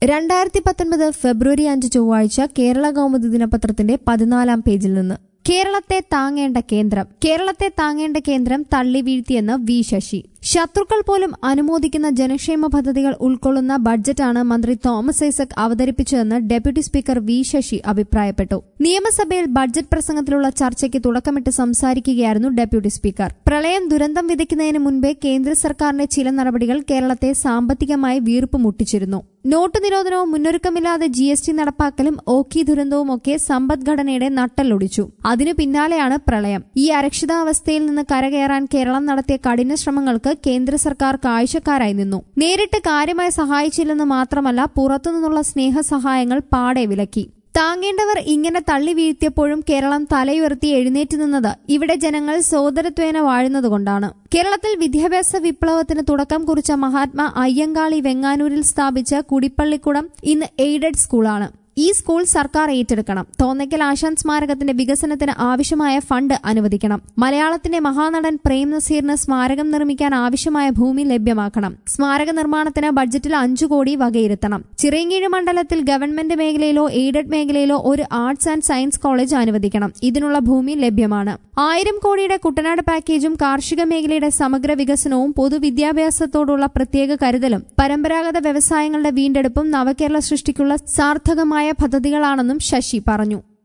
രണ്ടായിരത്തി പത്തൊൻപത് ഫെബ്രുവരി അഞ്ച് ചൊവ്വാഴ്ച കേരള കൗമുദി ദിനപത്രത്തിന്റെ പതിനാലാം പേജിൽ നിന്ന് കേരളത്തെ താങ്ങേണ്ട കേന്ദ്രം കേരളത്തെ താങ്ങേണ്ട കേന്ദ്രം തള്ളി വീഴ്ത്തിയെന്ന് വി ശശി ശത്രുക്കൾ പോലും അനുമോദിക്കുന്ന ജനക്ഷേമ പദ്ധതികൾ ഉൾക്കൊള്ളുന്ന ബഡ്ജറ്റാണ് മന്ത്രി തോമസ് ഐസക് അവതരിപ്പിച്ചതെന്ന് ഡെപ്യൂട്ടി സ്പീക്കർ വി ശശി അഭിപ്രായപ്പെട്ടു നിയമസഭയിൽ ബഡ്ജറ്റ് പ്രസംഗത്തിലുള്ള ചർച്ചയ്ക്ക് തുടക്കമിട്ട് സംസാരിക്കുകയായിരുന്നു ഡെപ്യൂട്ടി സ്പീക്കർ പ്രളയം ദുരന്തം വിതയ്ക്കുന്നതിന് മുൻപേ കേന്ദ്ര സർക്കാരിന്റെ ചില നടപടികൾ കേരളത്തെ സാമ്പത്തികമായി വീർപ്പ് മുട്ടിച്ചിരുന്നു നോട്ട് നിരോധനവും മുന്നൊരുക്കമില്ലാതെ ജി എസ് ടി നടപ്പാക്കലും ഓഖി ദുരന്തവും ഒക്കെ സമ്പദ്ഘടനയുടെ നട്ടലൊടിച്ചു അതിനു പിന്നാലെയാണ് പ്രളയം ഈ അരക്ഷിതാവസ്ഥയിൽ നിന്ന് കരകയറാൻ കേരളം നടത്തിയ കഠിന ശ്രമങ്ങൾക്ക് കേന്ദ്ര സർക്കാർ കാഴ്ചക്കാരായി നിന്നു നേരിട്ട് കാര്യമായി സഹായിച്ചില്ലെന്ന് മാത്രമല്ല പുറത്തുനിന്നുള്ള സ്നേഹസഹായങ്ങൾ പാടെ വിലക്കി താങ്ങേണ്ടവർ ഇങ്ങനെ തള്ളി വീഴ്ത്തിയപ്പോഴും കേരളം തലയുയർത്തി എഴുന്നേറ്റ് നിന്നത് ഇവിടെ ജനങ്ങൾ സോദരത്വേന വാഴുന്നതുകൊണ്ടാണ് കേരളത്തിൽ വിദ്യാഭ്യാസ വിപ്ലവത്തിന് തുടക്കം കുറിച്ച മഹാത്മാ അയ്യങ്കാളി വെങ്ങാനൂരിൽ സ്ഥാപിച്ച കുടിപ്പള്ളിക്കുടം ഇന്ന് എയ്ഡഡ് സ്കൂളാണ് ഈ സ്കൂൾ സർക്കാർ ഏറ്റെടുക്കണം തോന്നയ്ക്കൽ ആശാൻ സ്മാരകത്തിന്റെ വികസനത്തിന് ആവശ്യമായ ഫണ്ട് അനുവദിക്കണം മലയാളത്തിന്റെ മഹാനടൻ പ്രേം നസീറിന് സ്മാരകം നിർമ്മിക്കാൻ ആവശ്യമായ ഭൂമി ലഭ്യമാക്കണം സ്മാരക നിർമ്മാണത്തിന് ബഡ്ജറ്റിൽ അഞ്ചു കോടി വകയിരുത്തണം ചിറയങ്കീഴ് മണ്ഡലത്തിൽ ഗവൺമെന്റ് മേഖലയിലോ എയ്ഡഡ് മേഖലയിലോ ഒരു ആർട്സ് ആൻഡ് സയൻസ് കോളേജ് അനുവദിക്കണം ഇതിനുള്ള ഭൂമി ലഭ്യമാണ് ആയിരം കോടിയുടെ കുട്ടനാട് പാക്കേജും കാർഷിക മേഖലയുടെ സമഗ്ര വികസനവും പൊതുവിദ്യാഭ്യാസത്തോടുള്ള പ്രത്യേക കരുതലും പരമ്പരാഗത വ്യവസായങ്ങളുടെ വീണ്ടെടുപ്പും നവകേരള സൃഷ്ടിക്കുള്ള സാർത്ഥകമായ പദ്ധതികളാണെന്നും ശശി പറഞ്ഞു